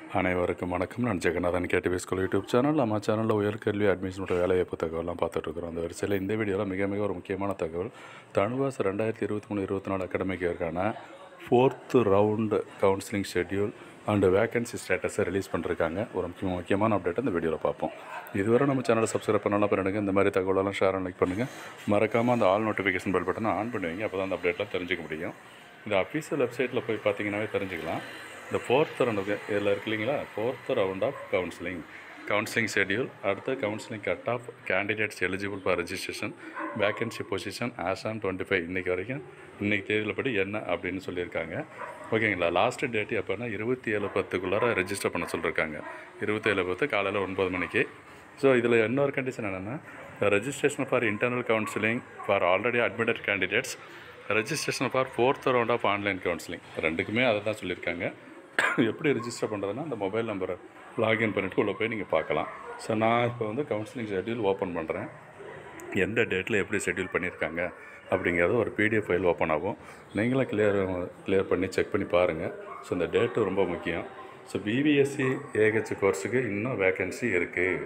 அனைவருக்கும் வணக்கம் நான் Jeganathan KTV school YouTube channel நம்ம சேனலில் உயர்கல்வி அட்மிஷன் மற்றும் வேலைவாய்ப்பு தகவலாம் பார்த்துட்ருக்குறோம் அந்த வரிசையில் இந்த வீடியோவில் மிக மிக ஒரு முக்கியமான தகவல் தனுவாஸ் ரெண்டாயிரத்தி இருபத்தி மூணு இருபத்தி நாலு அகாடமிக் இயர்க்கான fourth round counselling schedule and vacancy ஸ்டேட்டஸை ரிலீஸ் பண்ணிருக்காங்க ஒரு முக்கிய முக்கியமான அப்டேட் இந்த வீடியோவில் பார்ப்போம் இதுவரை நம்ம சேனலை சப்ஸ்கிரைப் பண்ணலாம் பண்ணுங்கள் இந்த மாதிரி தகவலெல்லாம் ஷேர் லைக் பண்ணுங்கள் மறக்காமல் அந்த ஆல் நோட்டிஃபிகேஷன் பெல் பட்டனை ஆன் பண்ணுவீங்க அப்போ தான் அந்த அப்டேட்லாம் தெரிஞ்சுக்க முடியும் இந்த அஃபீஷியல் வெப்சைட்டில் போய் பார்த்தீங்கன்னாவே தெரிஞ்சுக்கலாம் இந்த ஃபோர்த் ரவுண்டு இதில் இருக்கு இல்லைங்களா fourth round of counselling counselling schedule அடுத்து counselling cut off candidates eligible for registration vacancy position as on twenty five இன்றைக்கி வரைக்கும் இன்றைக்கி தேதியில் படி என்ன அப்படின்னு சொல்லியிருக்காங்க ஓகேங்களா லாஸ்ட்டு டேட் எப்போனா இருபத்தி ஏழு பத்துக்குள்ளார ரெஜிஸ்டர் பண்ண சொல்லியிருக்காங்க இருபத்தேழு பத்து காலையில் ஒன்பது மணிக்கு ஸோ இதில் இன்னொரு கண்டிஷன் என்னென்னா registration for internal counselling for already admitted candidates registration for fourth round of online counselling ரெண்டுக்குமே அதை தான் சொல்லியிருக்காங்க எப்படி ரெஜிஸ்டர் பண்ணுறதுன்னா அந்த மொபைல் நம்பரை லாகின் பண்ணிவிட்டு உள்ளே போய் நீங்கள் பார்க்கலாம் ஸோ நான் இப்போ வந்து கவுன்சிலிங் ஷெட்யூல் ஓப்பன் பண்ணுறேன் எந்த டேட்டில் எப்படி ஷெட்யூல் பண்ணியிருக்காங்க அப்படிங்கிறது ஒரு பிடிஎஃப் ஃபைல் ஓப்பன் ஆகும் நீங்களும் கிளியர் கிளியர் பண்ணி செக் பண்ணி பாருங்கள் ஸோ இந்த டேட்டு ரொம்ப முக்கியம் ஸோ பிபிஎஸ்சி ஏஹெச் கோர்ஸுக்கு இன்னும் வேகன்சி இருக்குது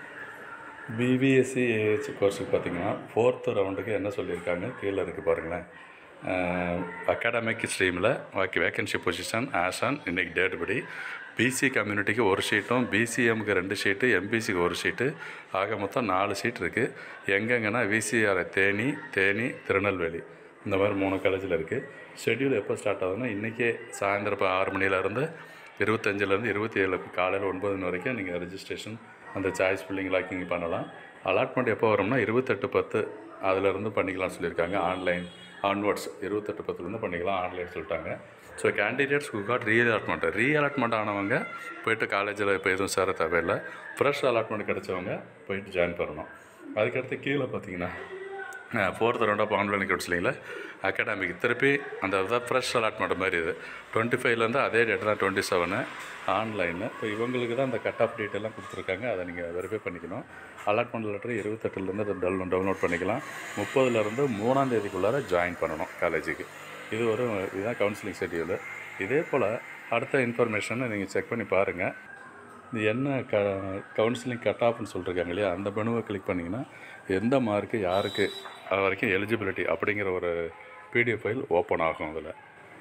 பிபிஎஸ்சி ஏஹெச் கோர்ஸுக்கு பார்த்தீங்கன்னா ஃபோர்த்து ரவுண்டுக்கு என்ன சொல்லியிருக்காங்க கீழே இருக்குது பாருங்களேன் அகாடமிக் ஸ்ட்ரீமில் பாக்கி வேகன்சி பொசிஷன் ஆஸ் ஆன் இன்றைக்கி டேட் படி பிசி கம்யூனிட்டிக்கு ஒரு ஷீட்டும் பிசிஎம்க்கு ரெண்டு ஷீட்டு எம்பிசிக்கு ஒரு ஷீட்டு ஆக மொத்தம் நாலு ஷீட் இருக்குது எங்கெங்கன்னா விசிஆர் தேனி தேனி திருநெல்வேலி இந்த மாதிரி மூணு காலேஜில் இருக்குது ஷெட்யூல் எப்போ ஸ்டார்ட் ஆகுதுன்னா இன்றைக்கே சாயந்தரம் இப்போ ஆறு மணிலேருந்து இருபத்தஞ்சிலேருந்து இருபத்தி ஏழு காலையில் ஒன்பது மணி வரைக்கும் நீங்கள் ரெஜிஸ்ட்ரேஷன் அந்த சாய்ஸ் ஃபில்லிங் லாக்கிங் பண்ணலாம் அலாட்மெண்ட் எப்போ வரும்னா இருபத்தெட்டு பத்து அதிலேருந்து பண்ணிக்கலாம்னு சொல்லியிருக்காங்க ஆன்லைன் ஆன்வர்ட்ஸ் இருபத்தெட்டு பத்துலேருந்து பண்ணிக்கலாம் ஆன்லைன் சொல்லிட்டாங்க so candidates who got re allotment re allotment ஆனவங்க போயிட்டு காலேஜில் இப்போ எதுவும் சேர தேவையில்லை ஃப்ரெஷ் அலாட்மெண்ட் கிடச்சவங்க போயிட்டு ஜாயின் பண்ணணும் அதுக்கடுத்து கீழே பார்த்தீங்கன்னா ஃபோர்த் ரவுண்ட் ஆஃப் ஆன்லைன் கவுன்சிலிங்கில் அகாடமிக் திருப்பி அந்த தான் ஃப்ரெஷ் அலாட்மெண்ட் மாதிரி இது டுவெண்ட்டி ஃபைவ்லேருந்து அதே டேட் தான் டுவெண்ட்டி செவனு ஆன்லைனு இப்போ இவங்களுக்கு தான் அந்த கட் ஆஃப் டேட் எல்லாம் கொடுத்துருக்காங்க அதை நீங்கள் வெரிஃபை பண்ணிக்கணும் அலாட்மெண்ட் லெட்டர் இருபத்தெட்டுலேருந்து டவுன் டவுன்லோட் பண்ணிக்கலாம் முப்பதுலேருந்து மூணாம் தேதிக்குள்ளார ஜாயின் பண்ணணும் காலேஜுக்கு இது ஒரு இதுதான் கவுன்சிலிங் ஷெட்யூலு இதே போல் அடுத்த இன்ஃபர்மேஷனை நீங்கள் செக் பண்ணி பாருங்கள் இது என்ன க கவுன்சிலிங் கட் ஆஃப்னு சொல்லியிருக்காங்க இல்லையா அந்த மெனுவை கிளிக் பண்ணிங்கன்னா எந்த மார்க்கு யாருக்கு அது வரைக்கும் எலிஜிபிலிட்டி அப்படிங்கிற ஒரு பிடிஎஃப் ஃபைல் ஓப்பன் ஆகும் அதில்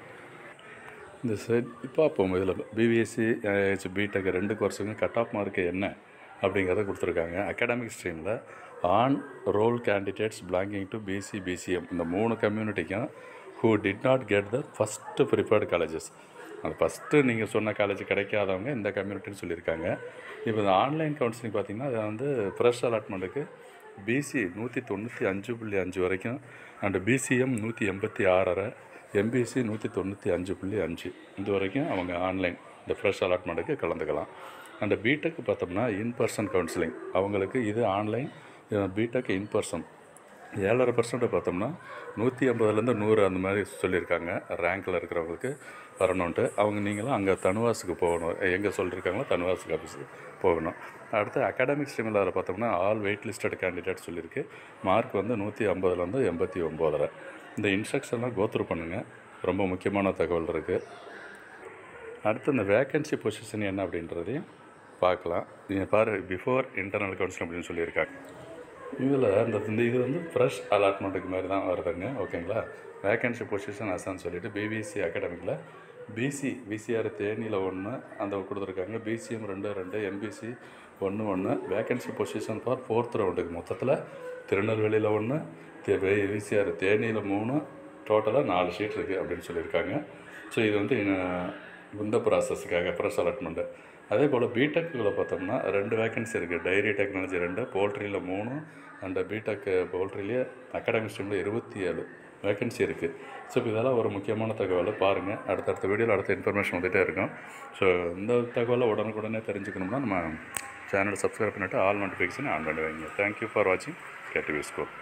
இந்த செட் பார்ப்போம் இதில் பிபிஎஸ்சி ஹெச் பிடெக் ரெண்டு கோர்ஸுக்கும் கட் ஆஃப் மார்க்கு என்ன அப்படிங்கிறத கொடுத்துருக்காங்க அகாடமிக் ஸ்ட்ரீமில் on roll candidates belonging to BC BCM இந்த மூணு கம்யூனிட்டிக்கும் who did not get the first preferred colleges அது ஃபஸ்ட்டு நீங்கள் சொன்ன காலேஜ் கிடைக்காதவங்க இந்த கம்யூனிட்டின்னு சொல்லியிருக்காங்க இப்போ இந்த ஆன்லைன் கவுன்சிலிங் பார்த்திங்கன்னா அது வந்து ஃப்ரெஷ் அலாட்மெண்ட்டுக்கு பிசி நூற்றி தொண்ணூற்றி அஞ்சு புள்ளி அஞ்சு வரைக்கும் அண்டு பிசிஎம் நூற்றி எண்பத்தி ஆறரை எம்பிசி நூற்றி தொண்ணூற்றி அஞ்சு புள்ளி அஞ்சு இது வரைக்கும் அவங்க ஆன்லைன் இந்த ஃப்ரெஷ் அலாட்மெண்ட்டுக்கு கலந்துக்கலாம் அண்ட் பிடெக் பார்த்தோம்னா இன் பர்சன் கவுன்சிலிங் அவங்களுக்கு இது ஆன்லைன் பிடெக் இன் பர்சன் ஏழரை பர்சன்ட் பார்த்தோம்னா நூற்றி ஐம்பதுலேருந்து நூறு அந்த மாதிரி சொல்லியிருக்காங்க ரேங்கில் இருக்கிறவங்களுக்கு வரணுன்ட்டு அவங்க நீங்களும் அங்கே தனுவாஸுக்கு போகணும் எங்கே சொல்லியிருக்காங்களோ தனுவாஸுக்கு ஆஃபீஸுக்கு போகணும் அடுத்து அகாடமிக் ஸ்ட்ரீமில் அதில் பார்த்தோம்னா ஆல் வெயிட் லிஸ்டட் கேண்டிடேட் சொல்லியிருக்கு மார்க் வந்து நூற்றி ஐம்பதுலேருந்து எண்பத்தி ஒம்போதரை இந்த இன்ஸ்ட்ரக்ஷன்லாம் கோத்ரூ பண்ணுங்கள் ரொம்ப முக்கியமான தகவல் இருக்குது அடுத்து இந்த வேக்கன்சி பொசிஷன் என்ன அப்படின்றதையும் பார்க்கலாம் நீங்கள் பாரு பிஃபோர் இன்டர்னல் கவுன்சில் அப்படின்னு சொல்லியிருக்காங்க இதில் அந்த இந்த இது வந்து ஃப்ரெஷ் அலாட்மெண்ட்டுக்கு மாதிரி தான் வருதுங்க ஓகேங்களா வேக்கன்சி பொசிஷன் அசான்னு சொல்லிட்டு பிபிசி அகாடமிக்கில் பிசி பிசிஆர் தேனியில் ஒன்று அந்த கொடுத்துருக்காங்க பிசிஎம் ரெண்டு ரெண்டு எம்பிசி ஒன்று ஒன்று வேக்கன்சி பொசிஷன் ஃபார் ஃபோர்த் ரவுண்டுக்கு மொத்தத்தில் திருநெல்வேலியில் ஒன்று விசிஆர் தேனியில் மூணு டோட்டலாக நாலு ஷீட் இருக்குது அப்படின்னு சொல்லியிருக்காங்க ஸோ இது வந்து இந்த ப்ராசஸுக்காக ஃப்ரெஷ் அலாட்மெண்ட்டு அதே போல் பிடெக்கில் பார்த்தோம்னா ரெண்டு வேக்கன்சி இருக்குது டைரி டெக்னாலஜி ரெண்டு போல்ட்ரியில் மூணு அண்ட் பிடெக் போல்ட்ரிலேயே அகாடமிக் ஸ்ட்ரீமில் இருபத்தி ஏழு வேக்கன்சி இருக்குது ஸோ இப்போ இதெல்லாம் ஒரு முக்கியமான தகவலை பாருங்கள் அடுத்தடுத்த வீடியோவில் அடுத்த இன்ஃபர்மேஷன் வந்துகிட்டே இருக்கும் ஸோ இந்த தகவலை உடனுக்குடனே தெரிஞ்சுக்கணும்னா நம்ம சேனலை சப்ஸ்கிரைப் பண்ணிவிட்டு ஆல் நோட்டிஃபிகேஷன் ஆன் பண்ணி வைங்க தேங்க்யூ ஃபார் வாட்சிங் கேடிவி ஸ்கூல்